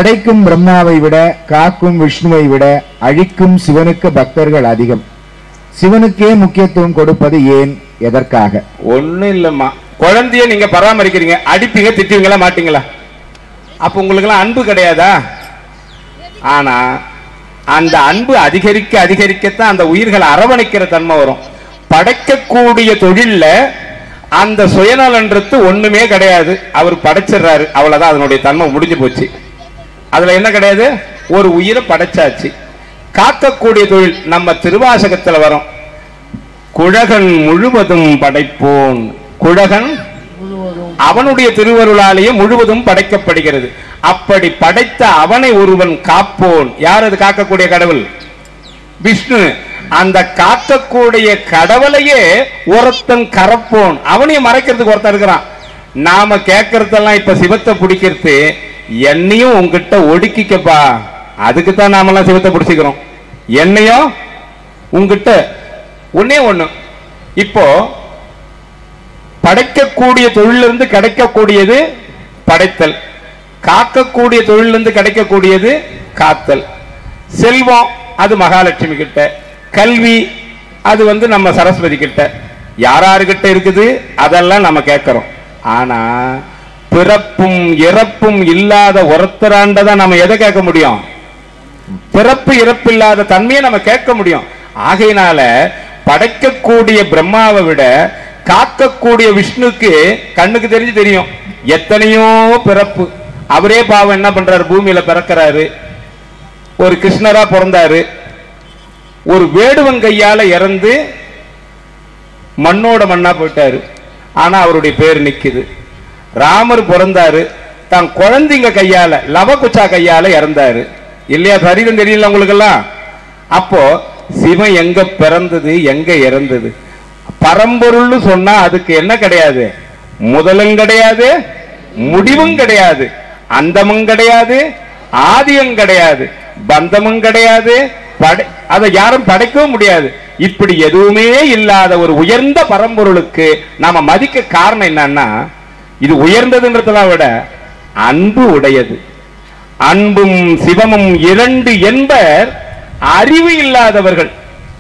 படைக்கும் பிரம்மாவை விட காக்கும் விஷ்ணுவை விட அழிக்கும் சிவனுக்கு பக்தர்கள் அதிகம் சிவனுக்கே முக்கியத்துவம் கொடுப்பது ஏன் எதற்காக ஒண்ணும் இல்லம்மா குழந்தைய நீங்க பராமரிக்கிறீங்க அடிப்பீங்க திட்டுவீங்களா மாட்டீங்களா அப்ப உங்களுக்கு எல்லாம் அன்பு கிடையாதா ஆனா அந்த அன்பு அதிகரிக்க அதிகரிக்கத்தான் அந்த உயிர்களை அரவணைக்கிற தன்மை வரும் படைக்கக்கூடிய தொழில்ல அந்த சுயநலன்றது ஒண்ணுமே கிடையாது அவர் படைச்சிடுறாரு அவ்வளவுதான் அதனுடைய தன்மை முடிஞ்சு போச்சு அதுல என்ன கிடையாது ஒரு உயிரை படைச்சாச்சு காக்கக்கூடிய தொழில் நம்ம திருவாசகத்துல வரும் குழகன் முழுவதும் படைப்போன் குழகன் அவனுடைய திருவருளாலேயே முழுவதும் படைக்கப்படுகிறது அப்படி படைத்த அவனை ஒருவன் காப்போன் யார் அது காக்கக்கூடிய கடவுள் விஷ்ணு அந்த காக்கக்கூடிய கடவுளையே ஒருத்தன் கரப்போன் அவனையும் மறைக்கிறதுக்கு ஒருத்தன் இருக்கிறான் நாம கேட்கறதெல்லாம் இப்ப சிவத்தை பிடிக்கிறது என்னையும் உங்ககிட்ட ஒடுக்கிக்கப்பா அதுக்கு தான் நாமெல்லாம் சிவத்தை பிடிச்சிக்கிறோம் என்னையும் உங்ககிட்ட ஒண்ணே ஒண்ணு இப்போ படைக்கக்கூடிய தொழிலிருந்து கிடைக்கக்கூடியது படைத்தல் காக்கக்கூடிய தொழிலிருந்து கிடைக்கக்கூடியது காத்தல் செல்வம் அது மகாலட்சுமி கிட்ட கல்வி அது வந்து நம்ம சரஸ்வதி கிட்ட யாராருக்கிட்ட இருக்குது அதெல்லாம் நம்ம கேட்கிறோம் ஆனா பிறப்பும் இறப்பும் இல்லாத ஒருத்தராண்டதான் நம்ம எதை கேட்க முடியும் பிறப்பு இறப்பு இல்லாத தன்மையை நம்ம கேட்க முடியும் ஆகையினால படைக்கக்கூடிய பிரம்மாவை விட காக்கக்கூடிய விஷ்ணுக்கு கண்ணுக்கு தெரிஞ்சு தெரியும் எத்தனையோ பிறப்பு அவரே பாவம் என்ன பண்றாரு பூமியில பிறக்கிறாரு ஒரு கிருஷ்ணரா பிறந்தாரு ஒரு வேடுவன் கையால இறந்து மண்ணோட மண்ணா போயிட்டாரு ஆனா அவருடைய பேர் நிக்குது ராமர் பிறந்தாரு தான் குழந்தைங்க கையால லவகுச்சா கையால இறந்தாரு இல்லையா சரிதம் தெரியல உங்களுக்கெல்லாம் அப்போ சிவன் எங்க பிறந்தது எங்க இறந்தது பரம்பொருள்னு சொன்னா அதுக்கு என்ன கிடையாது முதலும் கிடையாது முடிவும் கிடையாது அந்தமும் கிடையாது ஆதியும் கிடையாது பந்தமும் கிடையாது படை அதை யாரும் படைக்கவும் முடியாது இப்படி எதுவுமே இல்லாத ஒரு உயர்ந்த பரம்பொருளுக்கு நாம மதிக்க காரணம் என்னன்னா இது உயர்ந்ததுன்றதெல்லாம் விட அன்பு உடையது அன்பும் சிவமும் இரண்டு என்பர் அறிவு இல்லாதவர்கள்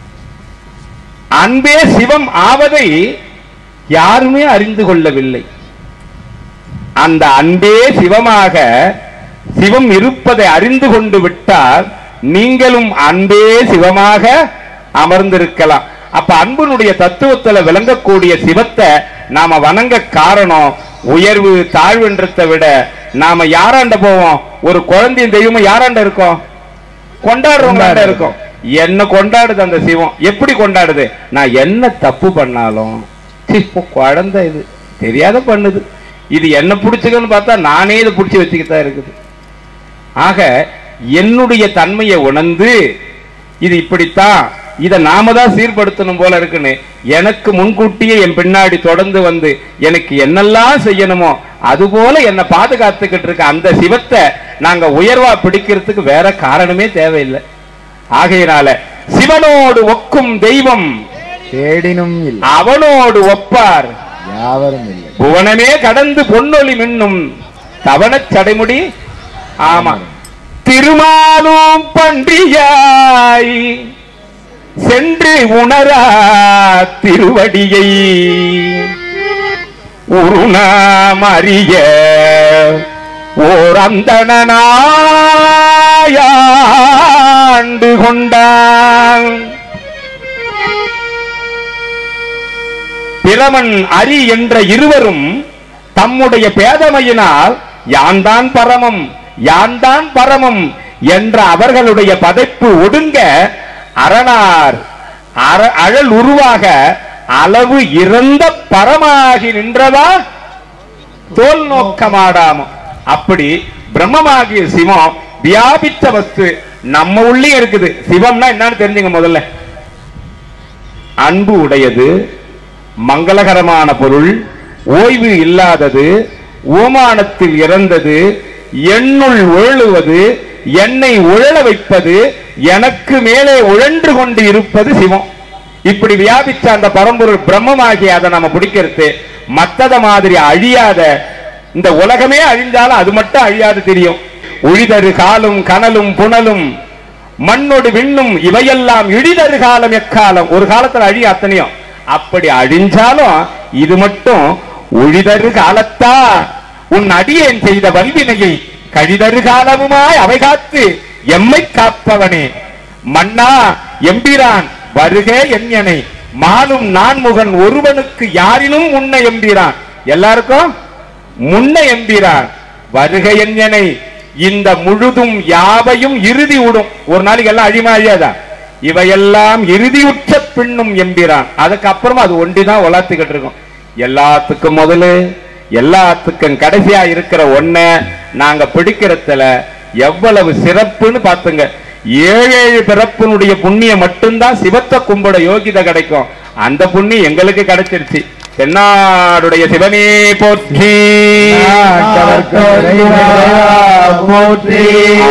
அன்பே சிவம் ஆவதை யாருமே அறிந்து கொள்ளவில்லை அந்த அன்பே சிவமாக சிவம் இருப்பதை அறிந்து கொண்டு விட்டால் நீங்களும் அன்பே சிவமாக அமர்ந்திருக்கலாம் அப்ப அன்புனுடைய தத்துவத்துல விளங்கக்கூடிய சிவத்தை நாம வணங்க காரணம் உயர்வு தாழ்வுன்றதை விட நாம யாராண்ட போவோம் ஒரு குழந்தையும் தெய்வமும் யாராண்ட இருக்கோம் கொண்டாடுறவங்க இருக்கும் என்ன கொண்டாடுது அந்த சிவம் எப்படி கொண்டாடுது நான் என்ன தப்பு பண்ணாலும் சீ, இப்போ குழந்தை இது தெரியாத பண்ணுது இது என்ன பிடிச்சுக்கன்னு பார்த்தா நானே இதை பிடிச்சி வச்சுக்கிட்டு இருக்குது ஆக என்னுடைய தன்மையை உணர்ந்து இது இப்படித்தான் இதை நாம தான் சீர்படுத்தணும் போல இருக்குன்னு எனக்கு முன்கூட்டியே என் பின்னாடி தொடர்ந்து வந்து எனக்கு என்னெல்லாம் செய்யணுமோ அது போல என்னை பாதுகாத்துக்கிட்டு இருக்க அந்த சிவத்தை நாங்க உயர்வா பிடிக்கிறதுக்கு வேற காரணமே தேவையில்லை ஆகையினால சிவனோடு ஒக்கும் தெய்வம் தேடினும் இல்லை அவனோடு ஒப்பார் யாவரும் இல்லை புவனமே கடந்து பொன்னொளி மின்னும் தவணச் சடைமுடி ஆமா திருமாலும் பண்டியாய் சென்று உணரா திருவடியை உருணாம் அறிய ஓர் அந்தணனாயாண்டு கொண்டான் பிரமன் அரி என்ற இருவரும் தம்முடைய பேதமையினால் யான்தான் பரமம் யான்தான் பரமம் என்ற அவர்களுடைய பதைப்பு ஒடுங்க அரணார் அற- அழல் உருவாக அளவு இறந்த பரமாகி நின்றதா தோல் நோக்கமாடாம அப்படி பிரம்மமாகிய சிவம் வியாபித்த வஸ்து நம்ம உள்ளே இருக்குது சிவம்னா என்னன்னு தெரிஞ்சுங்க முதல்ல அன்பு உடையது மங்களகரமான பொருள் ஓய்வு இல்லாதது ஓமானத்தில் இறந்தது என்னுள் உழலுவது என்னை உழல வைப்பது எனக்கு மேலே உழன்று கொண்டு இருப்பது சிவம் இப்படி வியாபிச்ச அந்த பரம்பொருள் பிரம்மமாகி அதை நம்ம பிடிக்கிறது மத்தத மாதிரி அழியாத இந்த உலகமே அழிஞ்சாலும் அது மட்டும் அழியாது தெரியும் ஒழிதரு காலும் கனலும் புனலும் மண்ணோடு விண்ணும் இவையெல்லாம் இழிதரு காலம் எக்காலம் ஒரு காலத்துல அழி அத்தனையும் அப்படி அழிஞ்சாலும் இது மட்டும் ஒழிதரு காலத்தா உன் அடியேன் செய்த வல்வினையை கழிதரு காலமுமாய் அவை காத்து எம்மை காப்பவனே மன்னா எம்பிரான் வருக என்யனை மாலும் நான்முகன் ஒருவனுக்கு யாரினும் முன்ன எம்பிரான் எல்லாருக்கும் முன்ன எம்பிரான் வருக என்யனை இந்த முழுதும் யாவையும் இறுதி விடும் ஒரு நாளைக்கு எல்லாம் அழிமா அழியாதா இவையெல்லாம் இறுதியுற்ற பின்னும் எம்பிரான் அதுக்கப்புறமா அது ஒண்டிதான் வளர்த்துக்கிட்டு இருக்கும் எல்லாத்துக்கும் முதல்ல எல்லாத்துக்கும் கடைசியா இருக்கிற ஒண்ண நாங்க பிடிக்கிறதுல எவ்வளவு சிறப்புன்னு பாத்துங்க ஏழு ஏழு பிறப்பினுடைய புண்ணியம் மட்டும்தான் சிவத்தை கும்பிட யோகிதை கிடைக்கும் அந்த புண்ணியம் எங்களுக்கு கிடைச்சிருச்சு தென்னாடுடைய சிவனே போற்றி நாட்டவர்க்கு இறைவா போற்றி